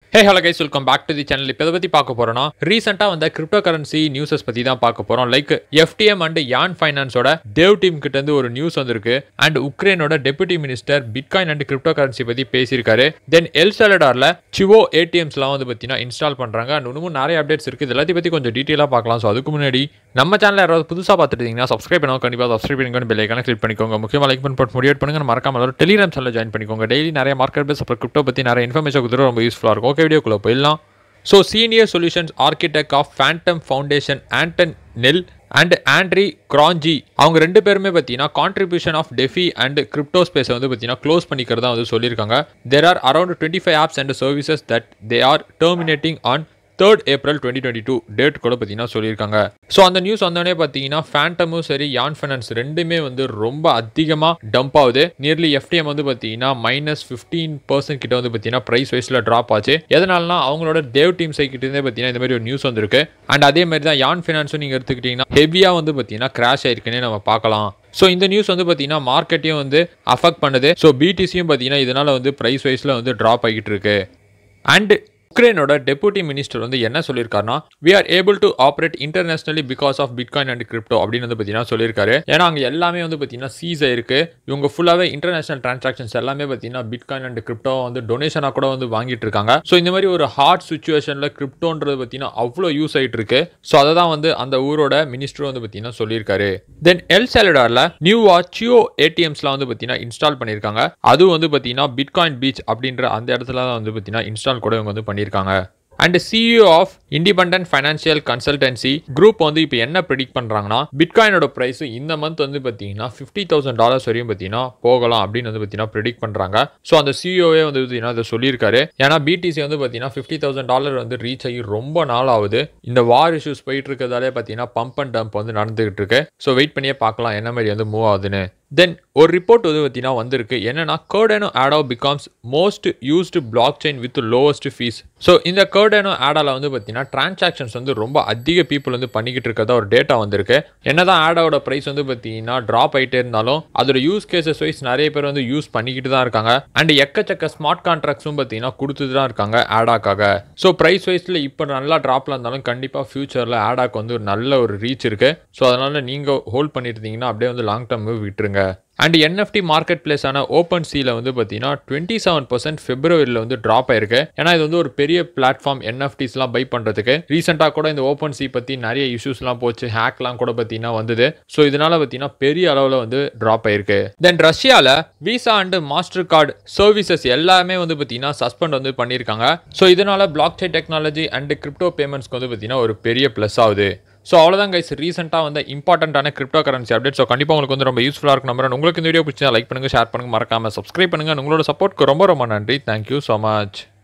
hey hello guys welcome back to the channel இப்போ இதை பற்றி பார்க்க போகிறோம்னா ரீசெண்டாக வந்த கிரிப்டோ கரன்சி நியூஸஸ் பற்றி தான் பார்க்க போகிறோம் லைக் எஃப்டிஎம் அண்ட் யான் ஃபைனான்ஸோட தேவ் டீம் கிட்ட இருந்து ஒரு நியூஸ் வந்திருக்கு அண்ட் உக்ரைனோட deputy minister bitcoin and crypto currency பற்றி பேசியிருக்காரு தென் எல் செலடாரில் சிவோ ஏடிஎம்ஸ்லாம் வந்து பார்த்தீங்கன்னா இன்ஸ்டால் பண்ணுறாங்க அண்ட் இன்னமும் நிறைய அப்டேட்ஸ் இருக்குது இது எல்லாத்தையும் பற்றி கொஞ்சம் டீட்டெயிலாக பார்க்கலாம் ஸோ அதுக்கு முன்னாடி நம்ம சேனல் யாராவது புதுசாக பார்த்துட்டு இருந்தீங்கன்னா சப்ஸ்கிரைப் பண்ணுவோம் கண்டிப்பாக சப்ஸ்கிரைப் பண்ணிக்கோங்க பெல் ஐக்கான கிளிக் பண்ணிக்கோங்க முக்கியமாக லைக் பண்ணி போட்டு முடிவு பண்ணுங்க மறக்காம எல்லாரும் டெலிகிராம் சேனல் ஜாயின் பண்ணிக்கோங்க டெய்லி நிறைய மார்க்கெட் பேஸ் அப்புறம் கிரிப்டோ பற்றி நிறைய இன்ஃபர்மேஷன் கொடுத்துட்டு ரொம்ப யூஸ்ஃபுல்லாக இருக்கும் ஓகே வீடியோக்குள்ளே போயிடலாம் so senior solutions architect of Phantom foundation Anton Nell and Andre Cronje அவங்க ரெண்டு பேருமே பார்த்தீங்கன்னா contribution of DeFi and crypto ஸ்பேஸை வந்து பார்த்தீங்கன்னா க்ளோஸ் பண்ணிக்கிறதா வந்து சொல்லியிருக்காங்க there are around twenty five apps and services that they are terminating on third April twenty twenty two date கூட பார்த்தீங்கன்னா சொல்லியிருக்காங்க ஸோ அந்த நியூஸ் வந்தோடனே பார்த்தீங்கன்னா ஃபேண்டமும் சரி யான் ஃபைனான்ஸ் ரெண்டுமே வந்து ரொம்ப அதிகமாக டம்ப் ஆகுது நியர்லி எஃப்டிஎம் வந்து பார்த்தீங்கன்னா மைனஸ் ஃபிஃப்டீன் பர்சன்ட் கிட்ட வந்து பார்த்தீங்கன்னா ப்ரைஸ் வைஸில் ட்ராப் ஆச்சு எதனாலனா அவங்களோட தேவ் டீம் சைக்கிட்ட இருந்தே பார்த்தீங்கன்னா இந்த மாதிரி ஒரு நியூஸ் வந்திருக்கு அண்ட் அதே மாதிரி தான் யான் ஃபைனான்ஸும் நீங்கள் எடுத்துக்கிட்டிங்கன்னா ஹெவியாக வந்து பார்த்தீங்கன்னா கிராஷ் ஆயிருக்குன்னே நம்ம பார்க்கலாம் ஸோ இந்த நியூஸ் வந்து பார்த்தீங்கன்னா மார்க்கெட்டையும் வந்து அஃபெக்ட் பண்ணுது ஸோ பிடிசியும் பார்த்தீங்கன்னா இதனால் வந்து ப்ரைஸ் வைஸில் வந்து ட்ராப் ஆகிட்டு இருக்கு அண்ட் உக்ரைனோட டெபுட்டி மினிஸ்டர் வந்து என்ன சொல்லியிருக்காருன்னா we are able to operate internationally because of bitcoin and crypto அப்படின்னு வந்து பார்த்தீங்கன்னா சொல்லியிருக்காரு ஏன்னா அங்கே எல்லாமே வந்து பார்த்தீங்கன்னா சீஸ் ஆயிருக்கு இவங்க ஃபுல்லாகவே இன்டர்நேஷனல் டிரான்சாக்ஷன்ஸ் எல்லாமே பார்த்தீங்கன்னா பிட்காயின் அண்ட் கிரிப்டோ வந்து டொனேஷனாக கூட வந்து வாங்கிட்டு இருக்காங்க ஸோ இந்த மாதிரி ஒரு ஹார்ட் சுச்சுவேஷனில் கிரிப்டோன்றது பார்த்தீங்கன்னா அவ்வளோ யூஸ் ஆகிட்டு இருக்கு ஸோ அதை தான் வந்து அந்த ஊரோட மினிஸ்டரும் வந்து பார்த்தீங்கன்னா சொல்லியிருக்காரு தென் எல் சேலடாரில் நியூவா சியோ ஏடிஎம்ஸ்லாம் வந்து பார்த்தீங்கன்னா இன்ஸ்டால் பண்ணியிருக்காங்க அதுவும் வந்து பார்த்தீங்கன்னா பிட்காயின் பீச் அப்படின்ற அந்த இடத்துல தான் வந்து பார்த்தீங்கன்னா இன்ஸ்டால் கூட இவங்க வந்து பண்ணியிருக்காங்க and CEO of independent financial consultancy group வந்து இப்போ என்ன ப்ரிடிக்ட் பண்ணுறாங்கன்னா பிட்காயினோட ப்ரைஸ் இந்த மந்த் வந்து பார்த்தீங்கன்னா ஃபிஃப்டி தௌசண்ட் டாலர்ஸ் வரையும் பார்த்தீங்கன்னா போகலாம் அப்படின்னு வந்து பார்த்தீங்கன்னா ப்ரிடிக்ட் பண்ணுறாங்க ஸோ அந்த சிஇஓவே வந்து பார்த்தீங்கன்னா அதை சொல்லியிருக்காரு ஏன்னா பிடிசி வந்து பார்த்தீங்கன்னா ஃபிஃப்டி தௌசண்ட் டாலர் வந்து ரீச் ஆகி ரொம்ப நாள் ஆகுது இந்த வார் இஷ்யூஸ் போயிட்டு இருக்கிறதாலே பார்த்தீங்கன்னா பம்ப் அண்ட் டம்ப் வந்து நடந்துகிட்டு இருக்கு ஸோ வெயிட் பண்ணியே பார்க்கலாம் என்ன மாதிரி வந்து மூவ் ஆகுதுன்னு தென் ஒரு ரிப்போர்ட் வந்து பார்த்தீங்கன்னா வந்திருக்கு என்னன்னா Cardano ADA becomes most used block chain with lowest fees so இந்த கர்டனோ ஆடால வந்து பார்த்தீங்கன்னா டிரான்சாக்ஷன்ஸ் வந்து ரொம்ப அதிக பீப்புள் வந்து பண்ணிக்கிட்டு இருக்கிறதா ஒரு டேட்டா வந்திருக்கு என்னதான் ஆடோட ப்ரைஸ் வந்து பார்த்தீங்கன்னா ட்ராப் ஆகிட்டே இருந்தாலும் அதோட யூஸ் கேசஸ் வைஸ் நிறைய பேர் வந்து யூஸ் பண்ணிக்கிட்டு தான் இருக்காங்க அண்ட் எக்கச்சக்க ஸ்மார்ட் கான்ட்ராக்ட்ஸும் பார்த்தீங்கன்னா கொடுத்துட்டு தான் இருக்காங்க ஆடாக்காக ஸோ ப்ரைஸ் வைஸில் இப்போ நல்லா ட்ராப்ல இருந்தாலும் கண்டிப்பாக ஃபியூச்சரில் ஆடாக்கு வந்து ஒரு நல்ல ஒரு ரீச் இருக்கு ஸோ அதனால நீங்கள் ஹோல்ட் பண்ணியிருந்தீங்கன்னா அப்படியே வந்து லாங் டர்ம் விட்டுருங்க அண்ட் என்எஃப்டி மார்க்கெட் பிளேஸான ஓப்பன் சீல வந்து பார்த்தீங்கன்னா டுவெண்ட்டி செவன் பர்சன்ட் பிப்ரவரியில் வந்து ட்ராப் ஆயிருக்கு ஏன்னா இது வந்து ஒரு பெரிய பிளாட்ஃபார்ம் என்எஃப்டிஸ்லாம் பை பண்ணுறதுக்கு ரீசெண்டாக கூட இந்த ஓப்பன் சி பற்றி நிறைய இஷ்யூஸ்லாம் போச்சு ஹேக்லாம் கூட பார்த்தீங்கன்னா வந்தது ஸோ இதனால பார்த்தீங்கன்னா பெரிய அளவில் வந்து ட்ராப் ஆயிருக்கு தென் ரஷ்யாவில் Visa and Master card services எல்லாமே வந்து பார்த்தீங்கன்னா சஸ்பெண்ட் வந்து பண்ணியிருக்காங்க ஸோ இதனால block chain technology and crypto பேமெண்ட்ஸ்க்கு வந்து பார்த்தீங்கன்னா ஒரு பெரிய ப்ளஸ் ஆகுது ஸோ அவ்வளோதான் கைஸ் ரீசெண்டாக வந்து இம்பார்ட்டண்ட்டான கிரிப்டோ கரன்சி அப்டேட் ஸோ கண்டிப்பாக உங்களுக்கு வந்து ரொம்ப யூஸ்ஃபுல்லாக இருக்கும் நம்புறேன் உங்களுக்கு இந்த வீடியோ பிடிச்சா லைக் பண்ணுங்கள் ஷேர் பண்ணுங்கள் மறக்காமல் சப்ஸ்கிரைப் பண்ணுங்கள் உங்களோட சப்போர்ட்க்கு ரொம்ப ரொம்ப நன்றி தேங்க்யூ ஸோ மச்